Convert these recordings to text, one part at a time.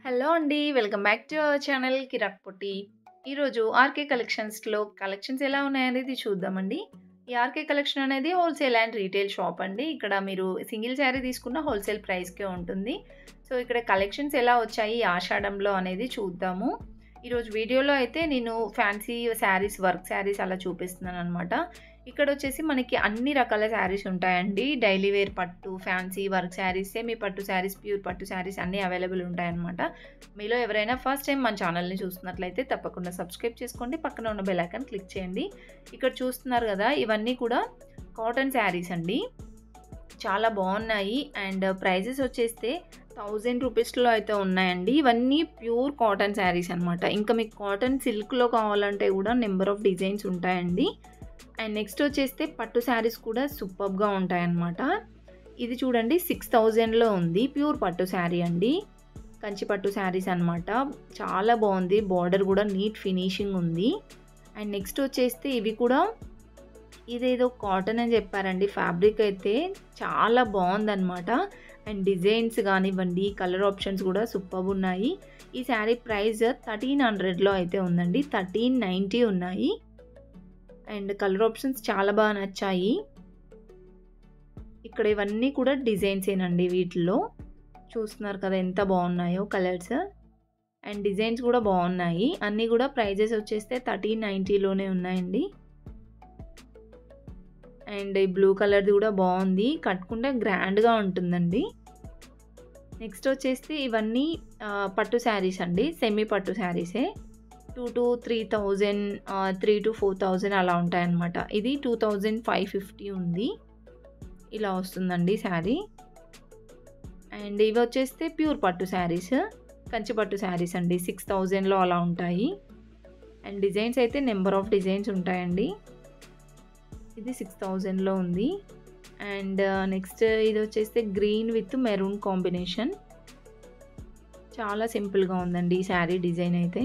Hello అండి. Welcome back to our channel Kiraak Potti. ఈరోజు RK కలెక్షన్స్‌లో కలెక్షన్స్ ఎలా ఉన్నాయనేది చూద్దామండి. ఈ ఆర్‌కే కలెక్షన్ అనేది హోల్‌సేల్ అండ్ రీటైల్ షాప్ అండి. ఇక్కడ మీరు సింగిల్ శారీ తీసుకున్న హోల్‌సేల్ ప్రైస్‌కే ఉంటుంది. సో, ఇక్కడ కలెక్షన్స్ ఎలా వచ్చాయి ఆషాఢంలో అనేది చూద్దాము. ఈరోజు వీడియోలో అయితే నేను ఫ్యాన్సీ శారీస్, వర్క్ శారీస్ అలా చూపిస్తున్నాననమాట. ఇక్కడొచ్చేసి మనకి అన్ని రకాల శారీస్ ఉంటాయండి. డైలీ వేర్ పట్టు, ఫ్యాన్సీ, వర్క్ శారీస్, సెమీ పట్టు శారీస్, ప్యూర్ పట్టు శారీస్ అన్నీ అవైలబుల్ ఉంటాయన్నమాట. మీలో ఎవరైనా ఫస్ట్ టైం మన ఛానల్‌ని చూస్తున్నట్లయితే తప్పకుండా సబ్స్క్రైబ్ చేసుకోండి. పక్కన ఉన్న బెల్ ఐకాన్ క్లిక్ చేయండి. ఇక్కడ చూస్తున్నారు కదా! ఇవన్నీ కూడా కాటన్ శారీస్ అండి. చాలా బాగున్నాయి. అండ్ ప్రైజెస్ వచ్చేస్తే 1000 రూపీస్‌లో అయితే ఉన్నాయండి. ఇవన్నీ ప్యూర్ కాటన్ శారీస్ అనమాట. ఇంకా మీకు కాటన్ సిల్క్‌లో కావాలంటే కూడా నెంబర్ ఆఫ్ డిజైన్స్ ఉంటాయండి. అండ్ నెక్స్ట్ వచ్చేస్తే పట్టు శారీస్ కూడా సూపర్బ్‌గా ఉంటాయన్నమాట. ఇది చూడండి 6000లో ఉంది. ప్యూర్ పట్టు శారీ అండి. కంచి పట్టు శారీస్ అనమాట. చాలా బాగుంది. బార్డర్ కూడా నీట్ ఫినిషింగ్ ఉంది. అండ్ నెక్స్ట్ వచ్చేస్తే ఇవి కూడా ఇదేదో కాటన్ అని చెప్పారండి. ఫ్యాబ్రిక్ అయితే చాలా బాగుందనమాట. అండ్ డిజైన్స్ కానివ్వండి, కలర్ ఆప్షన్స్ కూడా సూపర్బ్ ఉన్నాయి. ఈ శారీ ప్రైస్ 1300లో అయితే ఉందండి. 1390 ఉన్నాయి. అండ్ కలర్ ఆప్షన్స్ చాలా బాగా నచ్చాయి. ఇక్కడ ఇవన్నీ కూడా డిజైన్సేనండి వీటిల్లో. చూస్తున్నారు కదా ఎంత బాగున్నాయో కలర్స్. అండ్ డిజైన్స్ కూడా బాగున్నాయి. అన్నీ కూడా ప్రైజెస్ వచ్చేస్తే 1390లోనే ఉన్నాయండి. అండ్ ఈ బ్లూ కలర్‌ది కూడా బాగుంది. కట్టుకుంటే గ్రాండ్‌గా ఉంటుందండి. నెక్స్ట్ వచ్చేసి ఇవన్నీ ఆహ్, పట్టు శారీస్ అండి. సెమీ పట్టు శారీసే. 2-3000 ఆహ్, 3-4000 అలా ఉంటాయన్నమాట. ఇది 2550 ఉంది. ఇలా వస్తుందండి శారీ. అండ్ ఇవి వచ్చేస్తే ప్యూర్ పట్టు శారీస్. కంచి పట్టు శారీస్ అండి. 6000లో అలా ఉంటాయి. అండ్ డిజైన్స్ అయితే నెంబర్ ఆఫ్ డిజైన్స్ ఉంటాయండి. ఇది 6000లో ఉంది. అండ్ నెక్స్ట్ ఇది వచ్చేస్తే గ్రీన్ విత్ మెరూన్ కాంబినేషన్. చాలా సింపుల్‌గా ఉందండి ఈ శారీ డిజైన్ అయితే.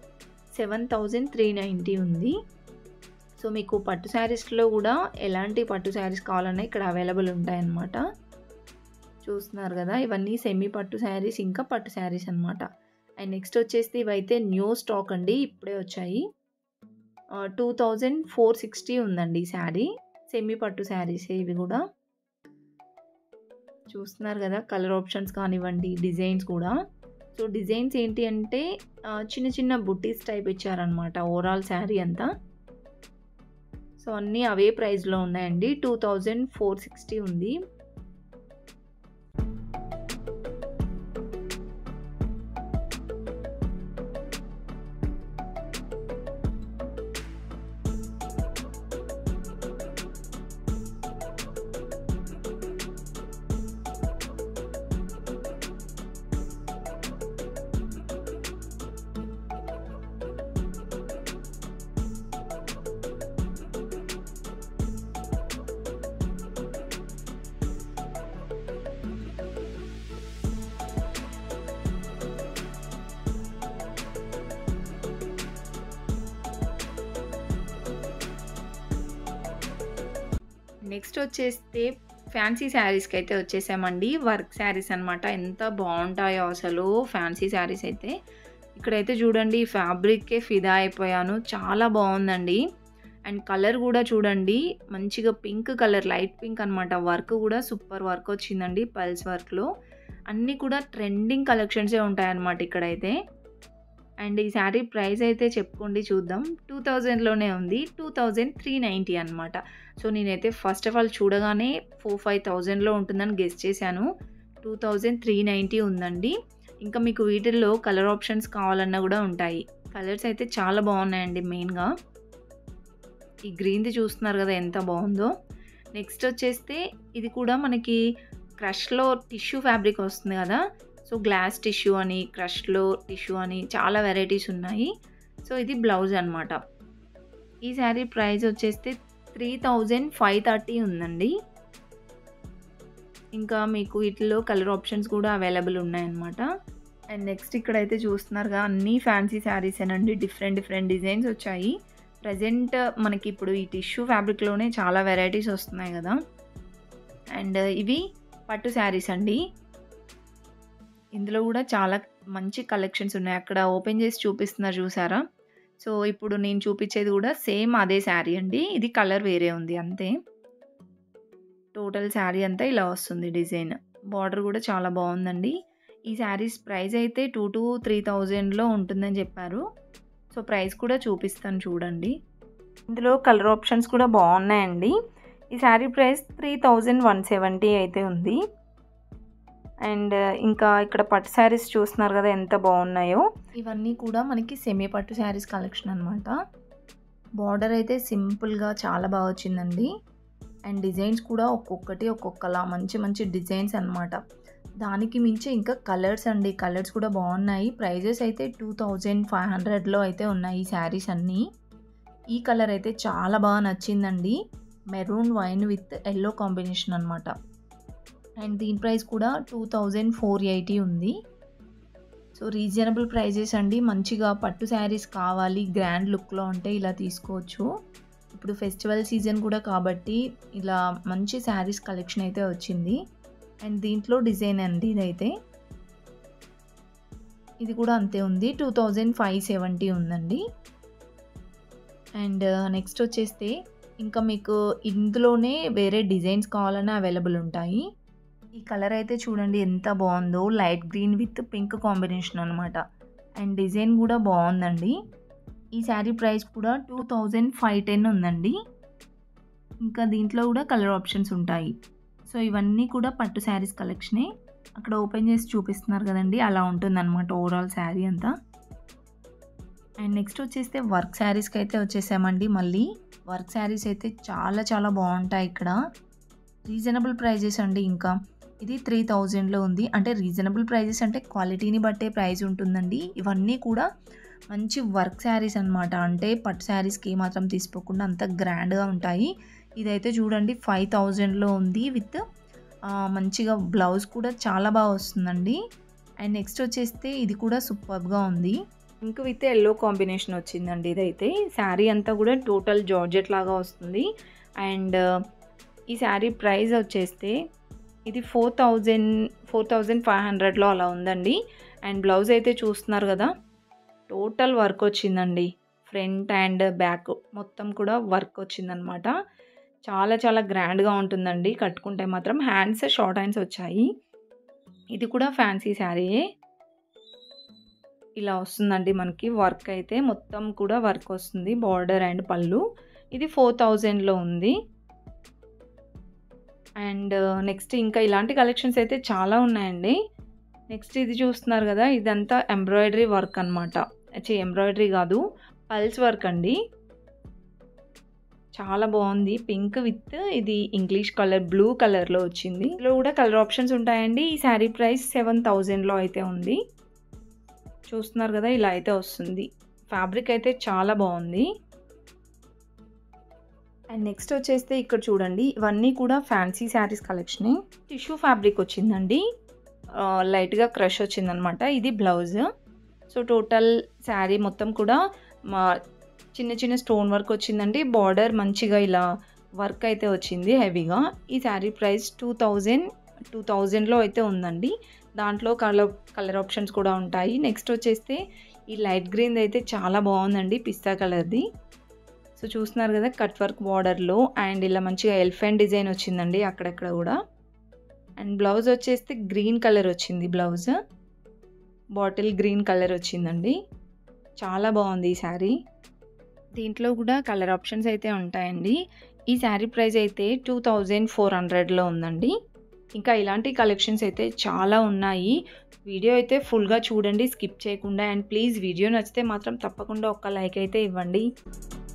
7390 ఉంది. సో, మీకు పట్టు శారీస్‌లో కూడా ఎలాంటి పట్టు శారీస్ కావాలన్నా ఇక్కడ అవైలబుల్ ఉంటాయన్నమాట. చూస్తున్నారు కదా! ఇవన్నీ సెమీ పట్టు శారీస్ ఇంకా పట్టు శారీస్ అనమాట. అండ్ నెక్స్ట్ వచ్చేసి ఇవైతే న్యూ స్టాక్ అండి. ఇప్పుడే వచ్చాయి. ఆహ్, 2460 ఉందండి ఈ శారీ. సెమీ పట్టు శారీసే ఇవి కూడా. చూస్తున్నారు కదా! కలర్ ఆప్షన్స్ కానివ్వండి, డిజైన్స్ కూడా. సో, డిజైన్స్ ఏంటి అంటే ఆహ్, చిన్న చిన్న బుట్టీస్ టైప్ ఇచ్చారనమాట ఓవరాల్ శారీ అంతా. సో, అన్నీ అవే ప్రైస్‌లో ఉన్నాయండి. 2460 ఉంది. నెక్స్ట్ వచ్చేస్తే ఫ్యాన్సీ శారీస్‌కి అయితే వచ్చేసామండి. వర్క్ శారీస్ అనమాట. ఎంత బాగుంటాయో అసలు ఫ్యాన్సీ శారీస్ అయితే. ఇక్కడైతే చూడండి ఫ్యాబ్రిక్‌కే ఫిదా అయిపోయాను. చాలా బాగుందండి. అండ్ కలర్ కూడా చూడండి మంచిగా పింక్ కలర్ లైట్ పింక్ అనమాట. వర్క్ కూడా సూపర్ వర్క్ వచ్చిందండి పల్స్ వర్క్‌లో. అన్నీ కూడా ట్రెండింగ్ కలెక్షన్సే ఉంటాయన్నమాట ఇక్కడైతే. అండ్ ఈ శారీ ప్రైస్ అయితే చెప్పుకోండి చూద్దాం. 2000లోనే ఉంది. 2390 అనమాట. సో, నేనైతే ఫస్ట్ ఆఫ్ ఆల్ చూడగానే 4, 5000లో ఉంటుందని గెస్ చేశాను. 2390 ఉందండి. ఇంకా మీకు వీటిల్లో కలర్ ఆప్షన్స్ కావాలన్నా కూడా ఉంటాయి. కలర్స్ అయితే చాలా బాగున్నాయండి మెయిన్‌గా. ఈ గ్రీన్‌ది చూస్తున్నారు కదా! ఎంత బాగుందో. నెక్స్ట్ వచ్చేస్తే ఇది కూడా మనకి క్రష్‌లో టిష్యూ ఫ్యాబ్రిక్ వస్తుంది కదా! సో, గ్లాస్ టిష్యూ అని, క్రష్‌లో టిష్యూ అని చాలా వెరైటీస్ ఉన్నాయి. సో, ఇది బ్లౌజ్ అనమాట. ఈ శారీ ప్రైస్ వచ్చేస్తే 3530 ఉందండి. ఇంకా మీకు వీటిలో కలర్ ఆప్షన్స్ కూడా అవైలబుల్ ఉన్నాయన్నమాట. అండ్ నెక్స్ట్ ఇక్కడైతే చూస్తున్నారుగా అన్నీ ఫ్యాన్సీ శారీసేనండి. డిఫరెంట్ డిఫరెంట్ డిజైన్స్ వచ్చాయి. ప్రెజెంట్ మనకి ఇప్పుడు ఈ టిష్యూ ఫ్యాబ్రిక్‌లోనే చాలా వెరైటీస్ వస్తున్నాయి కదా! అండ్ ఇవి పట్టు శారీస్ అండి. ఇందులో కూడా చాలా మంచి కలెక్షన్స్ ఉన్నాయి. అక్కడ ఓపెన్ చేసి చూపిస్తున్నారు చూసారా? సో, ఇప్పుడు నేను చూపించేది కూడా సేమ్ అదే శారీ అండి. ఇది కలర్ వేరే ఉంది అంతే. టోటల్ శారీ అంతా ఇలా వస్తుంది డిజైన్. బార్డర్ కూడా చాలా బావుందండి. ఈ శారీస్ ప్రైస్ అయితే 2-3000లో ఉంటుందని చెప్పారు. సో, ప్రైస్ కూడా చూపిస్తాను చూడండి. ఇందులో కలర్ ఆప్షన్స్ కూడా బావున్నాయండి. ఈ శారీ ప్రైస్ 3170 అయితే ఉంది. అండ్ ఇంకా ఇక్కడ పట్టు శారీస్ చూస్తున్నారు కదా ఎంత బావున్నాయో. ఇవన్నీ కూడా మనకి సెమీ పట్టు శారీస్ కలెక్షన్ అనమాట. బార్డర్ అయితే సింపుల్‌గా చాలా బాగా వచ్చిందండి. అండ్ డిజైన్స్ కూడా ఒక్కొక్కటి ఒక్కొక్కలా మంచి మంచి డిజైన్స్ అనమాట. దానికి మించి ఇంకా కలర్స్ అండి. కలర్స్ కూడా బావున్నాయి. ప్రైజెస్ అయితే 2500లో అయితే ఉన్నాయి ఈ శారీస్ అన్నీ. ఈ కలర్ అయితే చాలా బాగా నచ్చిందండి. Maroon wine with yellow combination అనమాట. అండ్ దీని ప్రైస్ కూడా 2480 ఉంది. సో, రీజనబుల్ ప్రైజెస్ అండి. మంచిగా పట్టు శారీస్ కావాలి గ్రాండ్ లుక్‌లో ఉంటే ఇలా తీసుకోవచ్చు. ఇప్పుడు ఫెస్టివల్ సీజన్ కూడా కాబట్టి ఇలా మంచి శారీస్ కలెక్షన్ అయితే వచ్చింది. అండ్ దీంట్లో డిజైన్ అండి ఇదైతే. ఇది కూడా అంతే ఉంది. 2570 ఉందండి. అండ్ నెక్స్ట్ వచ్చేస్తే ఇంకా మీకు ఇందులోనే వేరే డిజైన్స్ కావాలన్నా అవైలబుల్ ఉంటాయి. ఈ కలర్ అయితే చూడండి ఎంత బావుందో. Light green with pink combination అనమాట. అండ్ డిజైన్ కూడా బావుందండి. ఈ శారీ ప్రైస్ కూడా 2510 ఉందండి. ఇంకా దీంట్లో కూడా కలర్ ఆప్షన్స్ ఉంటాయి. సో, ఇవన్నీ కూడా పట్టు శారీస్ కలెక్షనే. అక్కడ ఓపెన్ చేసి చూపిస్తున్నారు కదండీ! అలా ఉంటుందన్నమాట ఓవరాల్ శారీ అంతా. అండ్ నెక్స్ట్ వచ్చేస్తే వర్క్ శారీస్‌కి అయితే వచ్చేసామండి మళ్ళీ. వర్క్ శారీస్ అయితే చాలా చాలా బావుంటాయి ఇక్కడ. రీజనబుల్ ప్రైజెస్ అండి ఇంకా. ఇది 3000లో ఉంది. అంటే రీజనబుల్ ప్రైజెస్ అంటే క్వాలిటీని బట్టే ప్రైస్ ఉంటుందండి. ఇవన్నీ కూడా మంచి వర్క్ శారీస్ అనమాట. అంటే పట్టు శారీస్‌కి ఏమాత్రం తీసిపోకుండా అంత గ్రాండ్‌గా ఉంటాయి. ఇదైతే చూడండి 5000లో ఉంది విత్ ఆహ్, మంచిగా బ్లౌజ్ కూడా చాలా బాగా వస్తుందండి. అండ్ నెక్స్ట్ వచ్చేస్తే ఇది కూడా సూపర్బ్‌గా ఉంది. పింక్ విత్ యెల్లో కాంబినేషన్ వచ్చిందండి ఇదైతే. శారీ అంతా కూడా టోటల్ జార్జెట్ లాగా వస్తుంది. అండ్ ఈ శారీ ప్రైస్ వచ్చేస్తే ఇది 4000 4500లో అలా ఉందండి. అండ్ బ్లౌజ్ అయితే చూస్తున్నారు కదా! టోటల్ వర్క్ వచ్చిందండి. ఫ్రంట్ అండ్ బ్యాక్ మొత్తం కూడా వర్క్ వచ్చిందనమాట. చాలా చాలా గ్రాండ్‌గా ఉంటుందండి కట్టుకుంటే మాత్రం. హ్యాండ్స్ షార్ట్ హ్యాండ్స్ వచ్చాయి. ఇది కూడా ఫ్యాన్సీ శారీయే. ఇలా వస్తుందండి మనకి వర్క్ అయితే మొత్తం కూడా వర్క్ వస్తుంది. బార్డర్ అండ్ పళ్ళు. ఇది 4000లో ఉంది. అండ్ నెక్స్ట్ ఇంకా ఇలాంటి కలెక్షన్స్ అయితే చాలా ఉన్నాయండి. నెక్స్ట్ ఇది చూస్తున్నారు కదా! ఇదంతా ఎంబ్రాయిడరీ వర్క్ అనమాట. ఛీ! ఎంబ్రాయిడరీ కాదు. పల్స్ వర్క్ అండి. చాలా బావుంది. పింక్ విత్ ఇది ఇంగ్లీష్ కలర్ బ్లూ కలర్‌లో వచ్చింది. ఇందులో కూడా కలర్ ఆప్షన్స్ ఉంటాయండి. ఈ శారీ ప్రైస్ 7000లో అయితే ఉంది. చూస్తున్నారు కదా! ఇలా అయితే వస్తుంది. ఫ్యాబ్రిక్ అయితే చాలా బావుంది. అండ్ నెక్స్ట్ వచ్చేస్తే ఇక్కడ చూడండి. ఇవన్నీ కూడా ఫ్యాన్సీ శారీస్ కలెక్షనే. టిష్యూ ఫ్యాబ్రిక్ వచ్చిందండి. ఆహ్, లైట్‌గా క్రష్ వచ్చిందనమాట. ఇది బ్లౌజ్. సో, టోటల్ శారీ మొత్తం కూడా మా చిన్న చిన్న స్టోన్ వర్క్ వచ్చిందండి. బార్డర్ మంచిగా ఇలా వర్క్ అయితే వచ్చింది హెవీగా. ఈ శారీ ప్రైస్ 2000 2000లో అయితే ఉందండి. దాంట్లో కలర్ కలర్ ఆప్షన్స్ కూడా ఉంటాయి. నెక్స్ట్ వచ్చేస్తే ఈ లైట్ గ్రీన్‌ది అయితే చాలా బావుందండి. పిస్తా కలర్‌ది. సో, చూస్తున్నారు కదా! కట్ వర్క్ బార్డర్‌లో అండ్ ఇలా మంచిగా ఎలిఫెంట్ డిజైన్ వచ్చిందండి అక్కడక్కడ కూడా. అండ్ బ్లౌజ్ వచ్చేస్తే గ్రీన్ కలర్ వచ్చింది బ్లౌజ్. బాటిల్ గ్రీన్ కలర్ వచ్చిందండి. చాలా బావుంది ఈ శారీ. దీంట్లో కూడా కలర్ ఆప్షన్స్ అయితే ఉంటాయండి. ఈ శారీ ప్రైస్ అయితే 2400లో ఉందండి. ఇంకా ఇలాంటి కలెక్షన్స్ అయితే చాలా ఉన్నాయి. వీడియో అయితే ఫుల్‌గా చూడండి స్కిప్ చేయకుండా. అండ్ ప్లీజ్ వీడియో నచ్చితే మాత్రం తప్పకుండా ఒక్క లైక్ అయితే ఇవ్వండి.